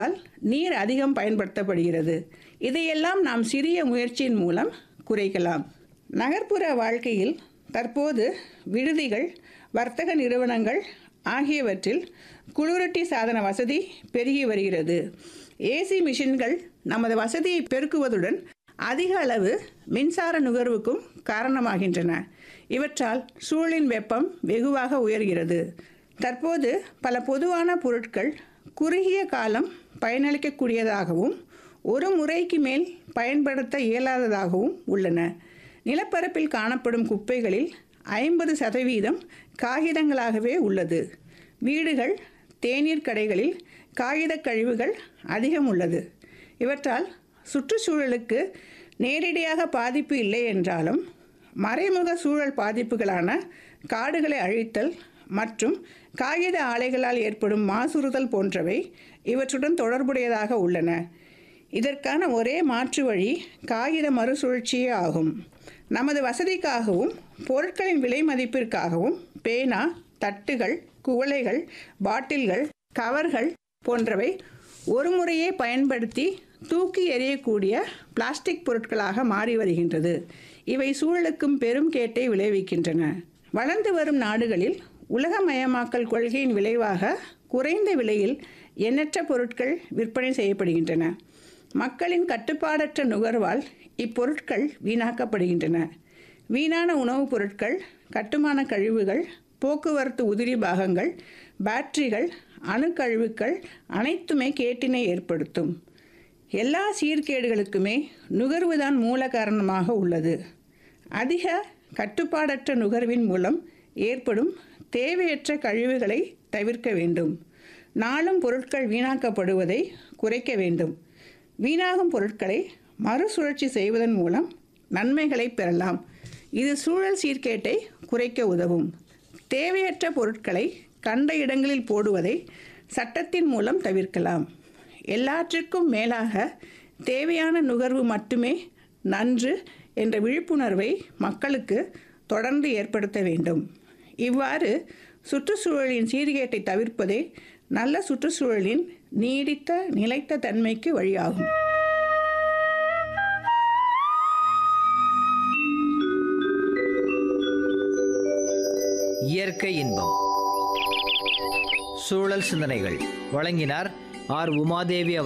நீர் அதிகம் பயன்படுத்தப்படுகிறது இதையெல்லாம் நாம் சிறிய முயற்சியின் மூலம் குறைக்கலாம் நகர்ப்புற வாழ்க்கையில் தற்போது விடுதிகள் வர்த்தக நிறுவனங்கள் ஆகியவற்றில் குளிரூட்டி சாதன வசதி பெருகி வருகிறது ஏசி மிஷின்கள் நமது வசதியை பெருக்குவதுடன் அதிக அளவு மின்சார நுகர்வுக்கும் காரணமாகின்றன இவற்றால் சூழலின் வெப்பம் வெகுவாக உயர்கிறது தற்போது பல பொதுவான பொருட்கள் குறுகிய காலம் பயனளிக்கக்கூடியதாகவும் ஒரு முறைக்கு மேல் பயன்படுத்த இயலாததாகவும் உள்ளன நிலப்பரப்பில் காணப்படும் குப்பைகளில் ஐம்பது சதவீதம் காகிதங்களாகவே உள்ளது வீடுகள் தேநீர் கடைகளில் காகிதக் கழிவுகள் அதிகம் உள்ளது இவற்றால் சுற்றுச்சூழலுக்கு நேரடியாக பாதிப்பு இல்லை என்றாலும் மறைமுக சூழல் பாதிப்புகளான காடுகளை அழித்தல் மற்றும் காகித ஆலைகளால் ஏற்படும் மாசுறுதல் போன்றவை இவற்றுடன் தொடர்புடையதாக உள்ளன இதற்கான ஒரே மாற்று வழி காகித மறுசுழற்சியே ஆகும் நமது வசதிக்காகவும் பொருட்களின் விலை மதிப்பிற்காகவும் பேனா தட்டுகள் குவளைகள் பாட்டில்கள் கவர்கள் போன்றவை ஒரு முறையே பயன்படுத்தி தூக்கி எறியக்கூடிய பிளாஸ்டிக் பொருட்களாக மாறி வருகின்றது இவை சூழலுக்கும் பெரும் கேட்டை விளைவிக்கின்றன வளர்ந்து வரும் நாடுகளில் உலகமயமாக்கல் கொள்கையின் விளைவாக குறைந்த விலையில் எண்ணற்ற பொருட்கள் விற்பனை செய்யப்படுகின்றன மக்களின் கட்டுப்பாடற்ற நுகர்வால் இப்பொருட்கள் வீணாக்கப்படுகின்றன வீணான உணவுப் பொருட்கள் கட்டுமான கழிவுகள் போக்குவரத்து உதிரி பாகங்கள் பேட்டரிகள் அணுக்கழிவுகள் அனைத்துமே கேட்டினை ஏற்படுத்தும் எல்லா சீர்கேடுகளுக்குமே நுகர்வுதான் மூல காரணமாக உள்ளது அதிக கட்டுப்பாடற்ற நுகர்வின் மூலம் ஏற்படும் தேவையற்ற கழிவுகளை தவிர்க்க வேண்டும் நாளும் பொருட்கள் வீணாக்கப்படுவதை குறைக்க வேண்டும் வீணாகும் பொருட்களை மறுசுழற்சி செய்வதன் மூலம் நன்மைகளை பெறலாம் இது சூழல் சீர்கேட்டை குறைக்க உதவும் தேவையற்ற பொருட்களை கண்ட இடங்களில் போடுவதை சட்டத்தின் மூலம் தவிர்க்கலாம் எல்லாற்றிற்கும் மேலாக தேவையான நுகர்வு மட்டுமே நன்று என்ற விழிப்புணர்வை மக்களுக்கு தொடர்ந்து ஏற்படுத்த வேண்டும் இவ்வாறு சுற்றுச்சூழலின் சீர்கேட்டை தவிர்ப்பதே நல்ல சுற்றுச்சூழலின் நீடித்த நிலைத்த தன்மைக்கு வழியாகும் இயற்கை இன்பம் சூழல் சிந்தனைகள் வழங்கினார் ஆர் உமாதேவி